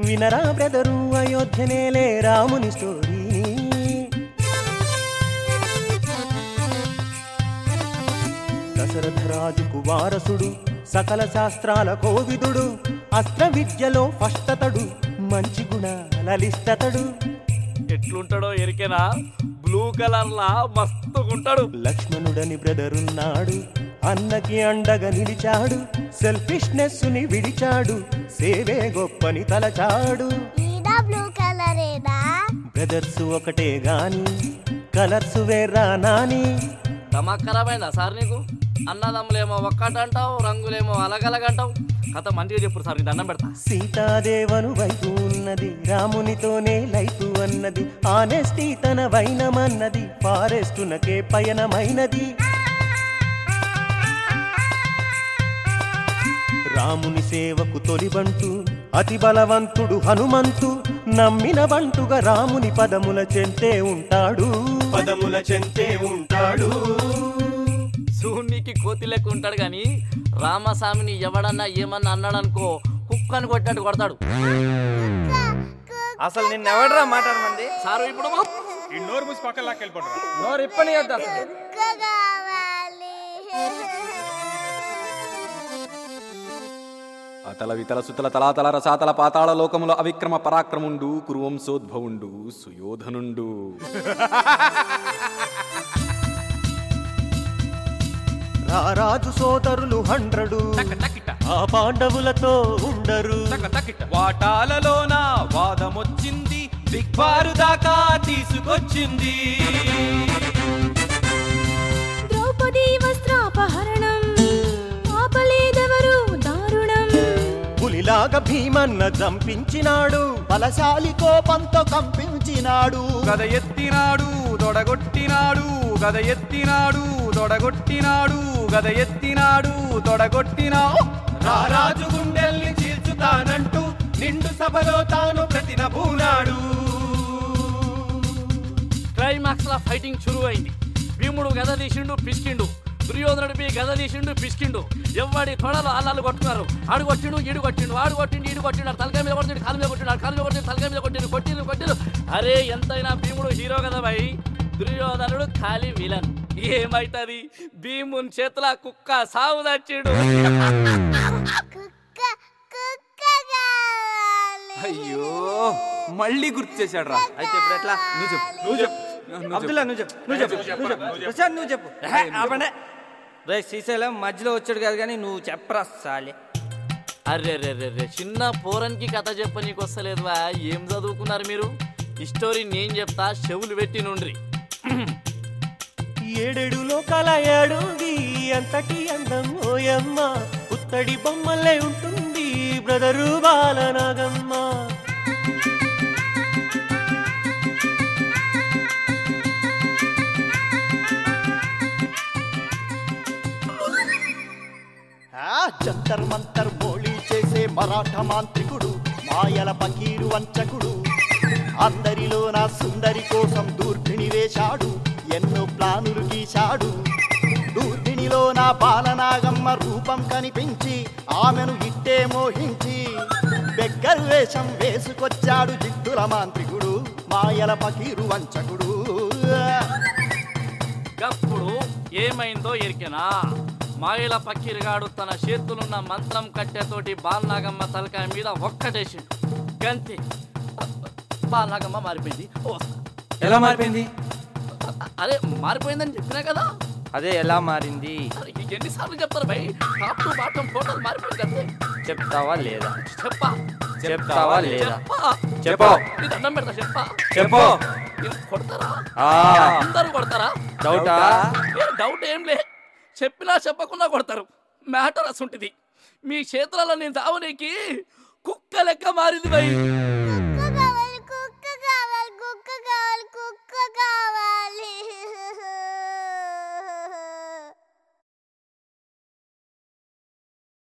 వినరా బ్రదరు అయోధ్యనేలే రాముని స్టోరీ దశరథ రాజుకు వారసుడు సకల శాస్త్రాల కోవిదుడు అస్త్ర విద్యలో ఫష్టతడు మంచి గుణాలలిస్తతడు ఎట్లుంటాడో ఎరికేనా బ్లూ కలర్ లా మస్తుగుంటాడు లక్ష్మణుడని బ్రదరున్నాడు అన్నకి అండగా నిలిచాడు సెల్ఫిష్నెస్ ని విడిచాడు సేవే గొప్పని తలచాడు ఈడ బ్లూ కలరేనా బ్రదర్స్ ఒకటే గాని కలర్స్ వేర్రా నాని దమాక్ ఖరాబ్ అయిందా సార్ నీకు అన్నదమ్ములేమో ఒక్కటంటావు రంగులేమో అలగలగంటావు కథ మంచిగా చెప్పు సార్ నీ దండం పెడతా సీతాదేవను వైపు ఉన్నది రామునితోనే లైఫ్ అన్నది ఆనెస్టీ తన వైనమన్నది ఫారెస్టునకే పయనమైనది రాముని సేవకు తొలిబంటు అతి బలవంతుడు హనుమంతు నమ్మిన బంటుగా రాముని పదముల చెంతే ఉంటాడు పదముల చెంతే ఉంటాడు శూన్యకి కోతి లెక్క ఉంటాడు కానీ రామస్వామిని ఎవడన్నా ఏమన్నా అన్నాడనుకో కుక్కని కొట్టినట్టు కొడతాడు అసలు నిన్న ఎవడరా మాట్లాడమంది సారు ఇప్పుడు ఈ నోరు మూసి పక్కన లాక్కి వెళ్ళిపోండి నోరు ఇప్పని వద్దా కుక్క కావాలి అతల వితల సుతల తలాతల రసాతల పాతాళ లోకముల అవిక్రమ పరాక్రముండు కురువంశోద్భవుండు సుయోధనుండు రారాజు సోదరులు హండ్రడు ఆ పాండవులతో ఉండరు వాటాలలోన వాదమొచ్చింది దిగ్బారు దాకా తీసుకొచ్చింది ద్రౌపది వస్త్రాపహరణం ఆపలేదెవరు దారుణం పులిలాగా భీమన్న చంపించినాడు బలశాలి కోపంతో కంపించినాడు గద ఎత్తినాడు దొడగొట్టినాడు గద ఎత్తినాడు దొడగొట్టినాడు గద ఎత్తినాడు దొడగొట్టినా రారాజు గుండెల్ని చీల్చుతానంటూ నిండు సభలో తాను ప్రతినబూనాడు క్లైమాక్స్ లా ఫైటింగ్ చురు అయింది భీముడు గద తీసిండు పిసికిండు దుర్యోధనుడు మీ గద తీసిండు పిసికిండు ఎవడి తొడలు అల్లాలు కొట్టుకున్నారు ఆడు కొట్టిండు ఈడు కొట్టిండు ఆడు కొట్టిండు ఈడు కొట్టిండు ఆడు తలకాయ మీద కొట్టిండు కాలు మీద కొట్టిండు ఆడు కాలు మీద కొట్టిండు తలకాయ మీద కొట్టిండు కొట్టిండు కొట్టిండు అరే ఎంతైనా భీముడు హీరో కదా భయ్ దుర్యోధనుడు ఖాళీ విలన్ ఏమైతది భీముని చేతుల కుక్క సాగు దచ్చిండు కుక్క కుక్క కావాలి అయ్యో మళ్ళీ గుర్తు చేశాడు రా అయితే ఇప్పుడు ఎట్లా నువ్వు చెప్పు నువ్వు చెప్పు అబ్దుల్లా నువ్వు చెప్పు నువ్వు చెప్పు నువ్వు చెప్పు ప్రశాంత్ నువ్వు చెప్పు ఆపండి రే శ్రీశైలం మధ్యలో వచ్చాడు కాదు కానీ నువ్వు చెప్పరా సాలే అరే రే రే రే చిన్న పోరన్కి కథ చెప్ప నీకు వస్తలేదువా ఏం చదువుకున్నారు మీరు ఈ స్టోరీ నేను చెప్తా చెవులు పెట్టి నుండ్రి ఏడేడు లోకాల ఏడుంది అంతటి అందం ఓయమ్మ పుత్తడి బొమ్మల్లే ఉంటుంది బ్రదరు బాలనాగమ్మ ఆ జంతర్ మంతర్ బోళీ చేసే మరాఠా మాంత్రికుడు మాయల పకీరు వంచకుడు అందరిలో నా సుందరి కోసం దూర్పిణి వేశాడు ఎన్నో ప్లానులు గీశాడు దూర్పిణిలో నా బాలనాగమ్మ రూపం కనిపించి ఆమెను ఇట్టే మోహించి బెగ్గర్ వేషం వేసుకొచ్చాడు జిత్తుల మాంత్రికుడు మాయల పకీరు వంచకుడు గప్పుడు ఏమైందో ఎరికెనా మాయల పక్కిరిగాడు తన చేతులున్న మంత్రం కట్టెతోటి బాలనాగమ్మ తలకాయ మీద ఒక్కటేసిండు గంతే బాలనాగమ్మ మారిపోయింది ఓ, ఎలా మారిపోయింది అరే మారిపోయిందని చెప్పినా కదా అదే ఎలా మారింది అరే, ఇక ఎన్నిసార్లు చెప్తారు భయ్ టాప్ టు బాటం టోటల్ మారిపోయింది అంతే చెప్తావా లేదా చెప్పా చెప్తావా లేదా చెప్పా చెప్పు నీ దండం పెడతా చెప్పా చెప్పు మీరు కొడతారా ఆ, అందరూ కొడతారా డౌటా ఏ డౌట్ ఏం లే చెప్పినా చెప్పకుండా కొడతారు మ్యాటర్ అసుంటిది మీ క్షేత్రాల్లో నేను తావనీకి కుక్క లెక్క మారింది భయ్